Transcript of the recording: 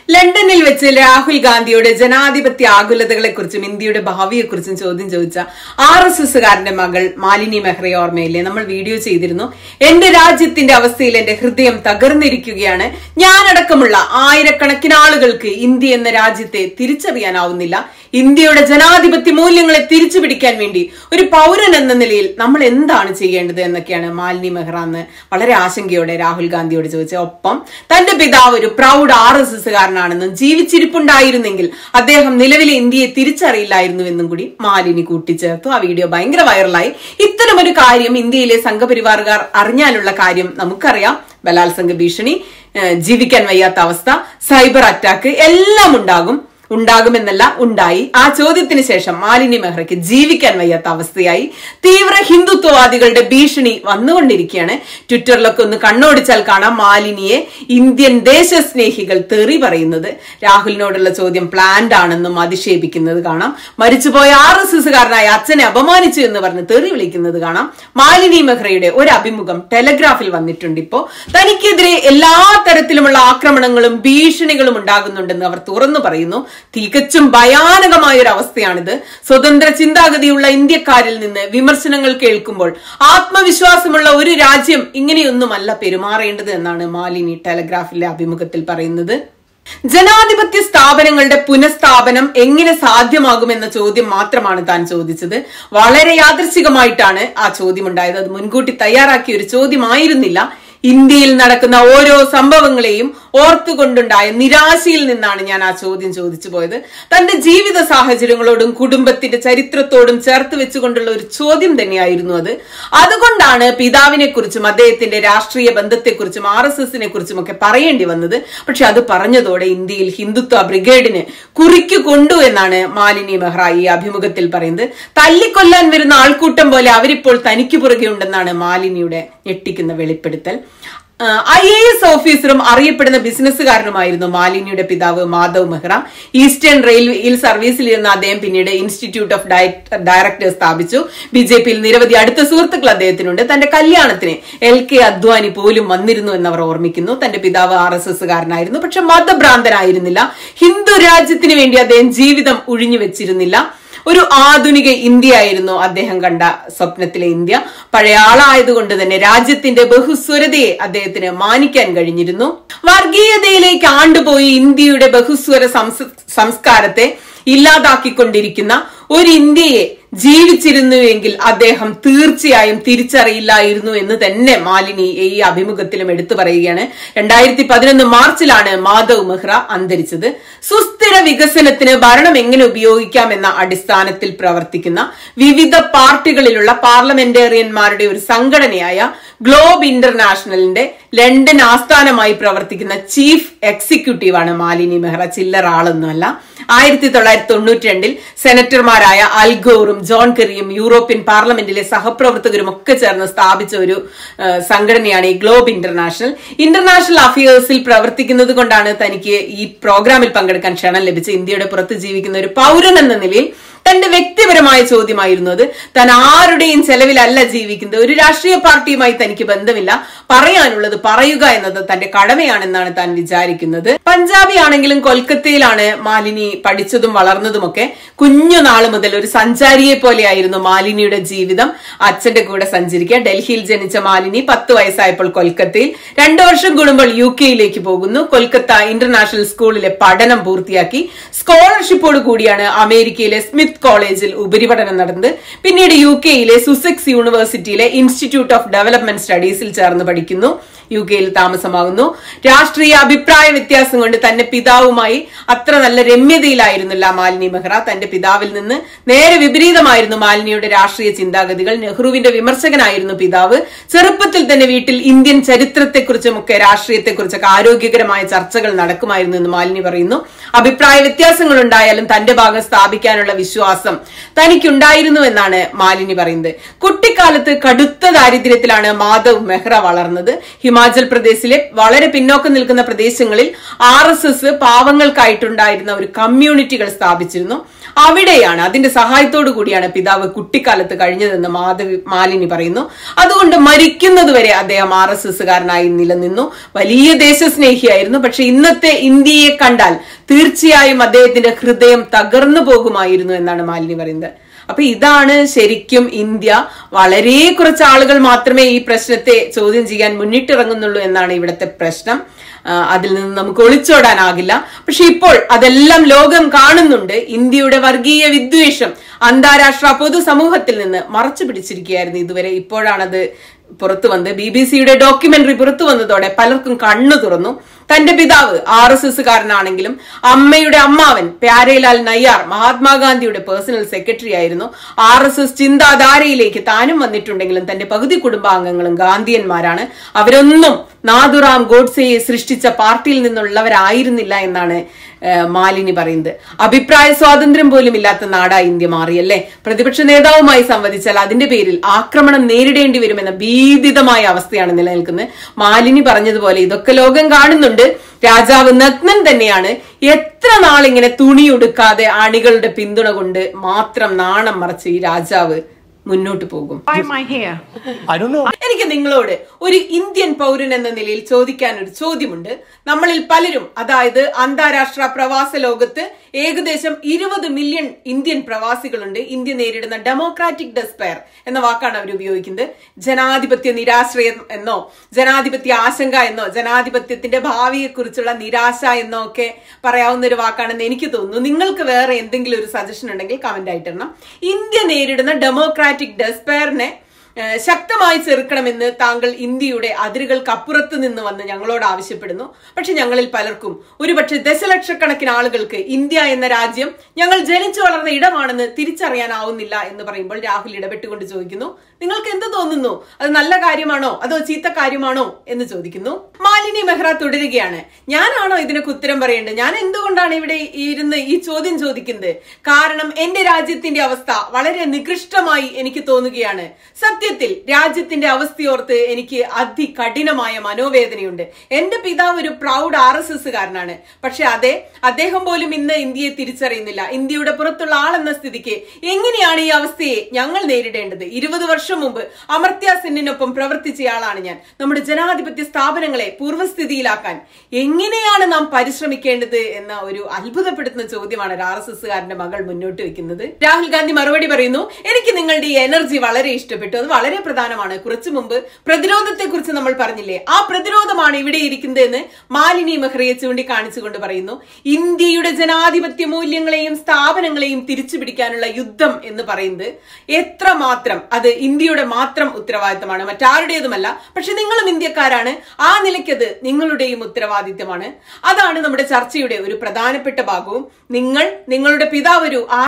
ലണ്ടനിൽ വെച്ച് രാഹുൽ ഗാന്ധിയുടെ ജനാധിപത്യ ആകുലതകളെക്കുറിച്ചും ഇന്ത്യയുടെ ഭാവിയെക്കുറിച്ചും ചോദ്യം ചോദിച്ച ആർ എസ് എസുകാരന്റെ മകൾ മാലിനി മെഹ്റയെ ഓർമ്മയില്ലേ നമ്മൾ വീഡിയോ ചെയ്തിരുന്നു എന്റെ രാജ്യത്തിന്റെ അവസ്ഥയിൽ എന്റെ ഹൃദയം തകർന്നിരിക്കുകയാണ് ഞാനടക്കമുള്ള ആയിരക്കണക്കിന് ആളുകൾക്ക് ഇന്ത്യ എന്ന രാജ്യത്തെ തിരിച്ചറിയാനാവുന്നില്ല ഇന്ത്യയുടെ ജനാധിപത്യ മൂല്യങ്ങളെ തിരിച്ചു പിടിക്കാൻ വേണ്ടി ഒരു പൗരൻ എന്ന നിലയിൽ നമ്മൾ എന്താണ് ചെയ്യേണ്ടത് എന്നൊക്കെയാണ് മാലിനി മെഹ്റ എന്ന് വളരെ ആശങ്കയോടെ രാഹുൽ ഗാന്ധിയോട് ചോദിച്ചത് ഒപ്പം തന്റെ പിതാവ് ഒരു പ്രൗഡ് ആർ എസ് എസുകാരനാണെന്നും ജീവിച്ചിരിപ്പുണ്ടായിരുന്നെങ്കിൽ അദ്ദേഹം നിലവിലെ ഇന്ത്യയെ തിരിച്ചറിയില്ലായിരുന്നു എന്നും കൂടി മാലിനി കൂട്ടിച്ചേർത്തു ആ വീഡിയോ ഭയങ്കര വൈറലായി ഇത്തരമൊരു കാര്യം ഇന്ത്യയിലെ സംഘപരിവാറുകാർ അറിഞ്ഞാലുള്ള കാര്യം നമുക്കറിയാം ബലാത്സംഗ ഭീഷണി ഏഹ് ജീവിക്കാൻ വയ്യാത്ത അവസ്ഥ സൈബർ അറ്റാക്ക് എല്ലാം ഉണ്ടാകും ഉണ്ടാകുമെന്നല്ല ഉണ്ടായി ആ ചോദ്യത്തിന് ശേഷം മാലിന്യ മെഹ്റയ്ക്ക് ജീവിക്കാൻ വയ്യാത്ത അവസ്ഥയായി തീവ്ര ഹിന്ദുത്വവാദികളുടെ ഭീഷണി വന്നുകൊണ്ടിരിക്കുകയാണ് ട്വിറ്ററിലൊക്കെ ഒന്ന് കണ്ണോടിച്ചാൽ കാണാം മാലിനിയെ ഇന്ത്യൻ ദേശസ്നേഹികൾ തെറി പറയുന്നത് രാഹുലിനോടുള്ള ചോദ്യം പ്ലാൻഡ് ആണെന്നും അധിക്ഷേപിക്കുന്നത് കാണാം മരിച്ചുപോയ ആർ എസ് എസുകാരനായ അച്ഛനെ അപമാനിച്ചു എന്ന് പറഞ്ഞ് തെറി വിളിക്കുന്നത് കാണാം മാലിനി മെഹ്റയുടെ ഒരു അഭിമുഖം ടെലഗ്രാഫിൽ വന്നിട്ടുണ്ട് ഇപ്പോ തനിക്കെതിരെ എല്ലാ തരത്തിലുമുള്ള ആക്രമണങ്ങളും ഭീഷണികളും ഉണ്ടാകുന്നുണ്ടെന്ന് അവർ തുറന്നു പറയുന്നു തികച്ചും ഭയാനകമായ ഒരു അവസ്ഥയാണിത് സ്വതന്ത്ര ചിന്താഗതിയുള്ള ഇന്ത്യക്കാരിൽ നിന്ന് വിമർശനങ്ങൾ കേൾക്കുമ്പോൾ ആത്മവിശ്വാസമുള്ള ഒരു രാജ്യം ഇങ്ങനെയൊന്നുമല്ല പെരുമാറേണ്ടത് എന്നാണ് മാലിനി ടെലഗ്രാഫിലെ അഭിമുഖത്തിൽ പറയുന്നത് ജനാധിപത്യ സ്ഥാപനങ്ങളുടെ പുനഃസ്ഥാപനം എങ്ങനെ സാധ്യമാകുമെന്ന ചോദ്യം മാത്രമാണ് താൻ ചോദിച്ചത് വളരെ യാദൃശികമായിട്ടാണ് ആ ചോദ്യം ഉണ്ടായത് അത് മുൻകൂട്ടി തയ്യാറാക്കിയ ഒരു ചോദ്യമായിരുന്നില്ല ഇന്ത്യയിൽ നടക്കുന്ന ഓരോ സംഭവങ്ങളെയും ഓർത്തുകൊണ്ടുണ്ടായ നിരാശയിൽ നിന്നാണ് ഞാൻ ആ ചോദ്യം ചോദിച്ചു പോയത് തന്റെ ജീവിത സാഹചര്യങ്ങളോടും കുടുംബത്തിന്റെ ചരിത്രത്തോടും ചേർത്ത് വെച്ചുകൊണ്ടുള്ള ഒരു ചോദ്യം തന്നെയായിരുന്നു അത് അതുകൊണ്ടാണ് പിതാവിനെ കുറിച്ചും അദ്ദേഹത്തിന്റെ രാഷ്ട്രീയ ബന്ധത്തെക്കുറിച്ചും ആർ എസ് എസിനെ കുറിച്ചും ഒക്കെ പറയേണ്ടി വന്നത് പക്ഷെ അത് പറഞ്ഞതോടെ ഇന്ത്യയിൽ ഹിന്ദുത്വ ബ്രിഗേഡിന് കുറിക്കു കൊണ്ടു എന്നാണ് മാലിനി മെഹ്റ ഈ അഭിമുഖത്തിൽ പറയുന്നത് തല്ലിക്കൊല്ലാൻ വരുന്ന ആൾക്കൂട്ടം പോലെ അവരിപ്പോൾ തനിക്ക് പുറകെ ഉണ്ടെന്നാണ് മാലിനിയുടെ ഞെട്ടിക്കുന്ന വെളിപ്പെടുത്തൽ ഐ എ എസ് ഓഫീസറും അറിയപ്പെടുന്ന ബിസിനസ്സുകാരനുമായിരുന്നു മാലിനിയുടെ പിതാവ് മാധവ് മെഹ്റ ഈസ്റ്റേൺ റെയിൽവേയിൽ സർവീസിലിരുന്ന അദ്ദേഹം പിന്നീട് ഇൻസ്റ്റിറ്റ്യൂട്ട് ഓഫ് ഡയറക്ടേഴ്സ് സ്ഥാപിച്ചു ബി ജെ പിയിൽ നിരവധി അടുത്ത സുഹൃത്തുക്കൾ അദ്ദേഹത്തിനുണ്ട് തന്റെ കല്യാണത്തിന് എൽ കെ അദ്വാനി പോലും വന്നിരുന്നു എന്നവർ ഓർമ്മിക്കുന്നു തന്റെ പിതാവ് ആർ എസ് എസുകാരനായിരുന്നു പക്ഷെ മതഭ്രാന്തനായിരുന്നില്ല ഹിന്ദു രാജ്യത്തിന് വേണ്ടി അദ്ദേഹം ജീവിതം ഒഴിഞ്ഞു വെച്ചിരുന്നില്ല ഒരു ആധുനിക ഇന്ത്യ ആയിരുന്നു അദ്ദേഹം കണ്ട സ്വപ്നത്തിലെ ഇന്ത്യ പഴയ ആളായതുകൊണ്ട് തന്നെ രാജ്യത്തിന്റെ ബഹുസ്വരതയെ അദ്ദേഹത്തിന് മാനിക്കാൻ കഴിഞ്ഞിരുന്നു വർഗീയതയിലേക്ക് ആണ്ടുപോയി ഇന്ത്യയുടെ ബഹുസ്വര സംസ്കാരത്തെ ഇല്ലാതാക്കിക്കൊണ്ടിരിക്കുന്ന ഒരു ഇന്ത്യയെ ജീവിച്ചിരുന്നുവെങ്കിൽ അദ്ദേഹം തീർച്ചയായും തിരിച്ചറിയില്ലായിരുന്നു എന്ന് തന്നെ മാലിനി ഈ അഭിമുഖത്തിലും എടുത്തു പറയുകയാണ് രണ്ടായിരത്തി പതിനൊന്ന് മാർച്ചിലാണ് മാധവ് മെഹ്റ അന്തരിച്ചത് സുസ്ഥിര വികസനത്തിന് ഭരണം എങ്ങനെ ഉപയോഗിക്കാം എന്ന അടിസ്ഥാനത്തിൽ പ്രവർത്തിക്കുന്ന വിവിധ പാർട്ടികളിലുള്ള പാർലമെന്റേറിയന്മാരുടെ ഒരു സംഘടനയായ ഗ്ലോബ് ഇന്റർനാഷണലിന്റെ ലണ്ടൻ ആസ്ഥാനമായി പ്രവർത്തിക്കുന്ന ചീഫ് എക്സിക്യൂട്ടീവാണ് മാലിനി മെഹ്റ ചില്ലറ ആളൊന്നുമല്ല ആയിരത്തി തൊള്ളായിരത്തി തൊണ്ണൂറ്റി രണ്ടിൽ സെനറ്റർമാരായ അൽഗോറും ജോൺ കെറിയും യൂറോപ്യൻ പാർലമെന്റിലെ സഹപ്രവർത്തകരും ഒക്കെ ചേർന്ന് സ്ഥാപിച്ച ഒരു സംഘടനയാണ് ഈ ഗ്ലോബ് ഇന്റർനാഷണൽ ഇന്റർനാഷണൽ അഫയേഴ്സിൽ പ്രവർത്തിക്കുന്നത് കൊണ്ടാണ് തനിക്ക് ഈ പ്രോഗ്രാമിൽ പങ്കെടുക്കാൻ ക്ഷണം ലഭിച്ചത് ഇന്ത്യയുടെ പുറത്ത് ജീവിക്കുന്ന ഒരു പൗരൻ എന്ന നിലയിൽ തന്റെ വ്യക്തിപരമായ ചോദ്യമായിരുന്നു അത് താൻ ആരുടെയും ചെലവിലല്ല ജീവിക്കുന്നത് ഒരു രാഷ്ട്രീയ പാർട്ടിയുമായി തനിക്ക് ബന്ധമില്ല പറയാനുള്ളത് പറയുക എന്നത് തന്റെ കടമയാണെന്നാണ് താൻ വിചാരിക്കുന്നത് പഞ്ചാബി ആണെങ്കിലും കൊൽക്കത്തയിലാണ് മാലിനി പഠിച്ചതും വളർന്നതുമൊക്കെ കുഞ്ഞുനാള് മുതൽ ഒരു സഞ്ചാരിയെ പോലെയായിരുന്നു മാലിനിയുടെ ജീവിതം അച്ഛന്റെ കൂടെ സഞ്ചരിക്കുക ഡൽഹിയിൽ ജനിച്ച മാലിനി പത്ത് വയസ്സായപ്പോൾ കൊൽക്കത്തയിൽ രണ്ടു വർഷം കൂടുമ്പോൾ യു കെയിലേക്ക് പോകുന്നു കൊൽക്കത്ത ഇന്റർനാഷണൽ സ്കൂളിലെ പഠനം പൂർത്തിയാക്കി സ്കോളർഷിപ്പോട് കൂടിയാണ് അമേരിക്കയിലെ സ്മിത്ത് കോളേജിൽ ഉപരിപഠനം നടന്നത് പിന്നീട് യു കെയിലെ സുസെക്സ് യൂണിവേഴ്സിറ്റിയിലെ ഇൻസ്റ്റിറ്റ്യൂട്ട് ഓഫ് ഡെവലപ്മെന്റ് സ്റ്റഡീസിൽ ചേർന്ന് പഠിക്കുന്നു യു കെയിൽ താമസമാകുന്നു രാഷ്ട്രീയ അഭിപ്രായ വ്യത്യാസം കൊണ്ട് തന്റെ പിതാവുമായി അത്ര നല്ല രമ്യതയിലായിരുന്നില്ല മാലിനി മെഹ്റ തന്റെ പിതാവിൽ നിന്ന് നേരെ വിപരീതമായിരുന്നു മാലിനിയുടെ രാഷ്ട്രീയ ചിന്താഗതികൾ നെഹ്റുവിന്റെ വിമർശകനായിരുന്നു പിതാവ് ചെറുപ്പത്തിൽ തന്നെ വീട്ടിൽ ഇന്ത്യൻ ചരിത്രത്തെക്കുറിച്ചും ഒക്കെ രാഷ്ട്രീയത്തെക്കുറിച്ചൊക്കെ ആരോഗ്യകരമായ ചർച്ചകൾ നടക്കുമായിരുന്നു എന്ന് മാലിനി പറയുന്നു അഭിപ്രായ വ്യത്യാസങ്ങൾ ഉണ്ടായാലും തന്റെ ഭാഗം സ്ഥാപിക്കാനുള്ള വിശ്വാസം തനിക്കുണ്ടായിരുന്നു എന്നാണ് മാലിനി പറയുന്നത് കുട്ടിക്കാലത്ത് കടുത്ത ദാരിദ്ര്യത്തിലാണ് മാധവ് മെഹ്റ വളർന്നത് ഹിമാ ഹിമാചൽ പ്രദേശിലെ വളരെ പിന്നോക്കം നിൽക്കുന്ന പ്രദേശങ്ങളിൽ ആർ എസ് എസ് പാവങ്ങൾക്കായിട്ടുണ്ടായിരുന്ന ഒരു കമ്മ്യൂണിറ്റികൾ സ്ഥാപിച്ചിരുന്നു അവിടെയാണ് അതിന്റെ സഹായത്തോടു കൂടിയാണ് പിതാവ് കുട്ടിക്കാലത്ത് കഴിഞ്ഞതെന്ന് മാധവി മാലിനി പറയുന്നു അതുകൊണ്ട് മരിക്കുന്നത് വരെ അദ്ദേഹം ആർ എസ് എസ്സുകാരനായി നിലനിന്നു വലിയ ദേശസ്നേഹിയായിരുന്നു പക്ഷെ ഇന്നത്തെ ഇന്ത്യയെ കണ്ടാൽ തീർച്ചയായും അദ്ദേഹത്തിന്റെ ഹൃദയം തകർന്നു പോകുമായിരുന്നു എന്നാണ് മാലിനി പറയുന്നത് അപ്പൊ ഇതാണ് ശരിക്കും ഇന്ത്യ വളരെ കുറച്ച് ആളുകൾ മാത്രമേ ഈ പ്രശ്നത്തെ ചോദ്യം ചെയ്യാൻ മുന്നിട്ടിറങ്ങുന്നുള്ളൂ എന്നാണ് ഇവിടുത്തെ പ്രശ്നം ആ, അതിൽ നിന്ന് നമുക്ക് ഒളിച്ചോടാനാകില്ല പക്ഷെ ഇപ്പോൾ അതെല്ലാം ലോകം കാണുന്നുണ്ട് ഇന്ത്യയുടെ വർഗീയ വിദ്വേഷം അന്താരാഷ്ട്ര പൊതുസമൂഹത്തിൽ നിന്ന് മറച്ചു പിടിച്ചിരിക്കുകയായിരുന്നു ഇതുവരെ ഇപ്പോഴാണത് പുറത്തു വന്ന് ബി ബി സിയുടെ ഡോക്യുമെന്ററി പുറത്തു വന്നതോടെ പലർക്കും കണ്ണു തുറന്നു തന്റെ പിതാവ് ആർ എസ് എസ്സുകാരനാണെങ്കിലും അമ്മയുടെ അമ്മാവൻ പ്യാരേലാൽ നയ്യാർ മഹാത്മാഗാന്ധിയുടെ പേഴ്സണൽ സെക്രട്ടറി ആയിരുന്നു ആർ എസ് എസ് ചിന്താധാരയിലേക്ക് താനും വന്നിട്ടുണ്ടെങ്കിലും തന്റെ പകുതി കുടുംബാംഗങ്ങളും ഗാന്ധിയന്മാരാണ് അവരൊന്നും നാഥുറാം ഗോഡ്സെയെ സൃഷ്ടിച്ച പാർട്ടിയിൽ നിന്നുള്ളവരായിരുന്നില്ല എന്നാണ് ഏഹ്, മാലിനി പറയുന്നത് അഭിപ്രായ സ്വാതന്ത്ര്യം പോലും ഇല്ലാത്ത നാടായി ഇന്ത്യ മാറിയല്ലേ പ്രതിപക്ഷ നേതാവുമായി സംവദിച്ചാൽ അതിന്റെ പേരിൽ ആക്രമണം നേരിടേണ്ടി വരുമെന്ന ഭീതിതമായ അവസ്ഥയാണ് നിലനിൽക്കുന്നത് മാലിനി പറഞ്ഞതുപോലെ ഇതൊക്കെ ലോകം കാണുന്നുണ്ട് രാജാവ് നഗ്നൻ തന്നെയാണ് എത്ര നാളിങ്ങനെ തുണിയുടുക്കാതെ അണികളുടെ പിന്തുണ കൊണ്ട് മാത്രം നാണം മറച്ച് ഈ രാജാവ് മുന്നോട്ട് പോകും Why am I here? I don't know. എനിക്ക് നിങ്ങളോട് ഒരു ഇന്ത്യൻ പൗരൻ എന്ന നിലയിൽ ചോദിക്കാൻ ഒരു ചോദ്യമുണ്ട് നമ്മളിൽ പലരും അതായത് അന്താരാഷ്ട്ര പ്രവാസ ലോകത്ത് ഏകദേശം ഇരുപത് മില്യൺ ഇന്ത്യൻ പ്രവാസികളുണ്ട് ഇന്ത്യ നേരിടുന്ന ഡെമോക്രാറ്റിക് ഡെസ്പയർ എന്ന വാക്കാണ് അവർ ഉപയോഗിക്കുന്നത് ജനാധിപത്യ നിരാശ്രയം എന്നോ ജനാധിപത്യ ആശങ്ക എന്നോ ജനാധിപത്യത്തിന്റെ ഭാവിയെക്കുറിച്ചുള്ള നിരാശ എന്നോ ഒക്കെ പറയാവുന്ന ഒരു വാക്കാണെന്ന് എനിക്ക് തോന്നുന്നു നിങ്ങൾക്ക് വേറെ എന്തെങ്കിലും ഒരു സജഷൻ ഉണ്ടെങ്കിൽ കമന്റ് ആയിട്ടിടണം ഇന്ത്യ നേരിടുന്ന ഡെമോക്രാറ്റിക് ഡെസ്പയറിനെ ഏഹ് ശക്തമായി ചെറുക്കണമെന്ന് താങ്കൾ ഇന്ത്യയുടെ അതിരുകൾക്കപ്പുറത്ത് നിന്ന് വന്ന് ഞങ്ങളോട് ആവശ്യപ്പെടുന്നു പക്ഷെ ഞങ്ങളിൽ പലർക്കും ഒരുപക്ഷെ ദശലക്ഷക്കണക്കിന് ആളുകൾക്ക് ഇന്ത്യ എന്ന രാജ്യം ഞങ്ങൾ ജനിച്ചു വളർന്ന ഇടമാണെന്ന് തിരിച്ചറിയാനാവുന്നില്ല എന്ന് പറയുമ്പോൾ രാഹുൽ ഇടപെട്ടുകൊണ്ട് ചോദിക്കുന്നു നിങ്ങൾക്ക് എന്ത് തോന്നുന്നു അത് നല്ല കാര്യമാണോ അതോ ചീത്ത കാര്യമാണോ എന്ന് ചോദിക്കുന്നു മാലിനി മെഹ്റ തുടരുകയാണ് ഞാനാണോ ഇതിനൊക്കെ ഉത്തരം പറയേണ്ടത് ഞാൻ എന്തുകൊണ്ടാണ് ഇവിടെ ഇരുന്ന് ഈ ചോദ്യം ചോദിക്കുന്നത് കാരണം എന്റെ രാജ്യത്തിന്റെ അവസ്ഥ വളരെ നികൃഷ്ടമായി എനിക്ക് തോന്നുകയാണ് സത്യത്തിൽ രാജ്യത്തിന്റെ അവസ്ഥയോർത്ത് എനിക്ക് അതികഠിനമായ മനോവേദനയുണ്ട് എന്റെ പിതാവ് ഒരു പ്രൗഡ് ആർ എസ് എസ് കാരനാണ് പക്ഷെ അതെ അദ്ദേഹം പോലും ഇന്ന് ഇന്ത്യയെ തിരിച്ചറിയുന്നില്ല ഇന്ത്യയുടെ പുറത്തുള്ള ആളെന്ന സ്ഥിതിക്ക് എങ്ങനെയാണ് ഈ അവസ്ഥയെ ഞങ്ങൾ നേരിടേണ്ടത് ഇരുപത് വർഷം മുമ്പ് അമർത്യ സെന്നിനൊപ്പം പ്രവർത്തിച്ചയാളാണ് ഞാൻ നമ്മുടെ ജനാധിപത്യ സ്ഥാപനങ്ങളെ പൂർവ്വസ്ഥിതിയിലാക്കാൻ എങ്ങനെയാണ് നാം പരിശ്രമിക്കേണ്ടത് എന്ന ഒരു അത്ഭുതപ്പെടുത്തുന്ന ചോദ്യമാണ് ഒരു ആർ എസ് എസ്സുകാരന്റെ മകൾ മുന്നോട്ട് വെക്കുന്നത് രാഹുൽ ഗാന്ധി മറുപടി പറയുന്നു എനിക്ക് നിങ്ങളുടെ ഈ എനർജി വളരെ ഇഷ്ടപ്പെട്ടു അത് വളരെ പ്രധാനമാണ് കുറച്ചു മുമ്പ് പ്രതിരോധത്തെ കുറിച്ച് നമ്മൾ പറഞ്ഞില്ലേ ആ പ്രതിരോധമാണ് ഇവിടെ ഇരിക്കുന്നത് എന്ന് മാലിനി മെഹ്റയെ ചൂണ്ടിക്കാണിച്ചുകൊണ്ട് പറയുന്നു ഇന്ത്യയുടെ ജനാധിപത്യ മൂല്യങ്ങളെയും സ്ഥാപനങ്ങളെയും തിരിച്ചു പിടിക്കാനുള്ള യുദ്ധം എന്ന് പറയുന്നത് എത്രമാത്രം അത് ഇന്ത്യയുടെ മാത്രം ഉത്തരവാദിത്തമാണ് മറ്റാരുടേതുമല്ല പക്ഷെ നിങ്ങളും ഇന്ത്യക്കാരാണ് ആ നിലയ്ക്കത് നിങ്ങളുടെയും ഉത്തരവാദിത്തമാണ് അതാണ് നമ്മുടെ ചർച്ചയുടെ ഒരു പ്രധാനപ്പെട്ട ഭാഗവും നിങ്ങൾ നിങ്ങളുടെ പിതാവ് ഒരു